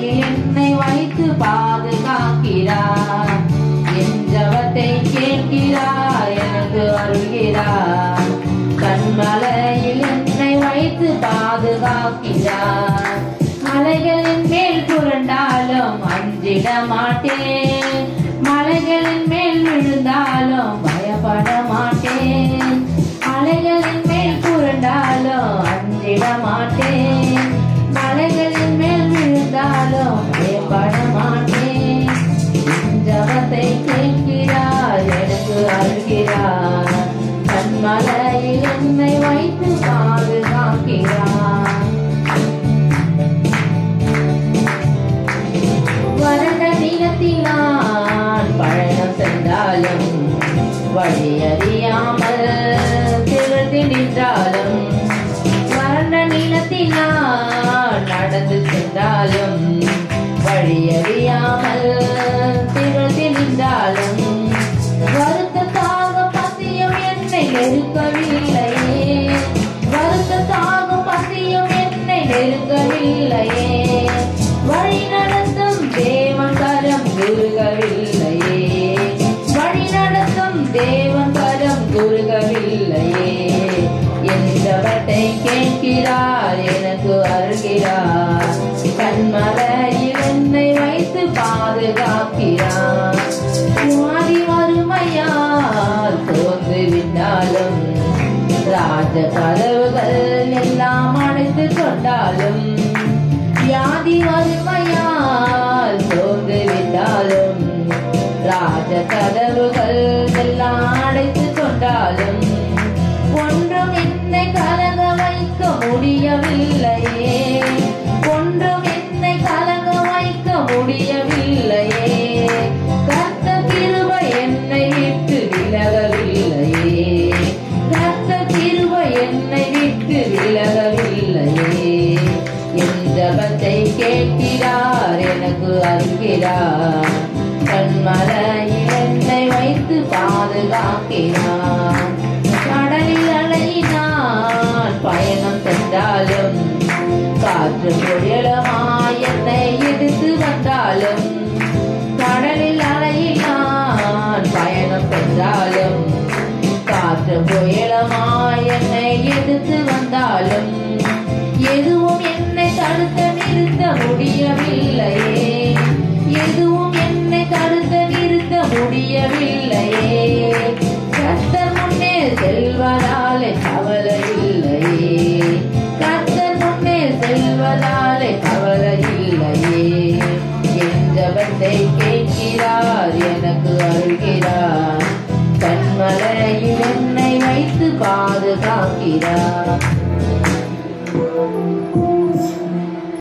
கண்மலையில் என்னை வைத்து பாதுகாக்கிறார் என் ஜபத்தை கேட்கிறார் எனக்கு அருள்கிறார் கண்மலையில் என்னை வைத்து பாதுகாக்கிறார் மலைகளின் மேல் புரண்டாலும் அஞ்சிட மாட்டேன் மலைகளின் மேல் விழுந்தாலும் பயப்பட மாட்டேன் மலைகளின் மேல் புரண்டாலும் அஞ்சிட மாட்டேன் மலைகளின் மேல் விழுந்தாலும் பயப்பட மாட்டேன் என் ஜபத்தை கேட்கிறார் எனக்கு அருகிறார் கண்மலையில் என்னை வைத்து பாதுகாக்கிறார் வறண்ட நிலத்தில் நான் பயணம் சென்றாலும் வழி அறியாமல் திகழ்ந்து நின்றாலும் வறண்ட நிலத்தில் நான் நடந்து சென்றாலும் வழி அறியாமல் திகழ்ந்து நின்றாலும் வருத்தத்தாக பசியம் என்னை நெருக்கவில்லையே வருத்தத்தாக பசியம் என்னை நெருக்கவில்லையே வழி நடத்தும் தேவன் கரம் குருகவில்லையே வழி நடத்தும் தேவன் கரம் குருகவில்லையே என் ஜபத்தை கேட்கிறார் எனக்கு அருகிறார் கண்மலையில் என்னை வைத்து பாதுகாக்கிறார் மாறி வறுமையால் தோன்று விட்டாலும் ராஜ கதவுகள் எல்லாம் அடைத்து கொண்டாலும் வியாதி வறுமையால் சோர்ந்து விட்டாலும் ராஜ கதவுகள் எல்லாம் அடைத்து கொண்டாலும் ஒன்றும் என்னை கலங்க வைக்க முடியவில்லையே ஒன்றும் என்னை கலங்க வைக்க முடியவில்லையே கர்த்த கிருபை என்னை விட்டு விலகவில்லையே கர்த்த கிருபை என்னை விட்டு விலகவில்லையே என் ஜபத்தை கேட்கிறார் எனக்கு அருகிறார் கண்மலையில் என்னை வைத்து பாதுகாக்கிறார் கடலில் அலையினால் பயணம் சென்றாலும் காற்று புயலமாய் என்னை எடுத்து வந்தாலும் கடலில் அலையினால் பயணம் சென்றாலும் காற்று புயலமாய் என்னை எதிர்த்து வந்தாலும் எதுவும் என்னை தடுக்க நிறுத்த முடியவில்லையே எதுவும் என்னை தடுக்க நிறுத்த முடியவில்லையே கர்த்தர் முன்னே செல்வதாலே கவலை இல்லையே கர்த்தர் முன்னே செல்வதாலே கவலை இல்லையே என் ஜபத்தை கேட்கிறார் எனக்கு அருகிறார் கண்மலையில் என்னை வைத்து பாதுகாக்கிறார்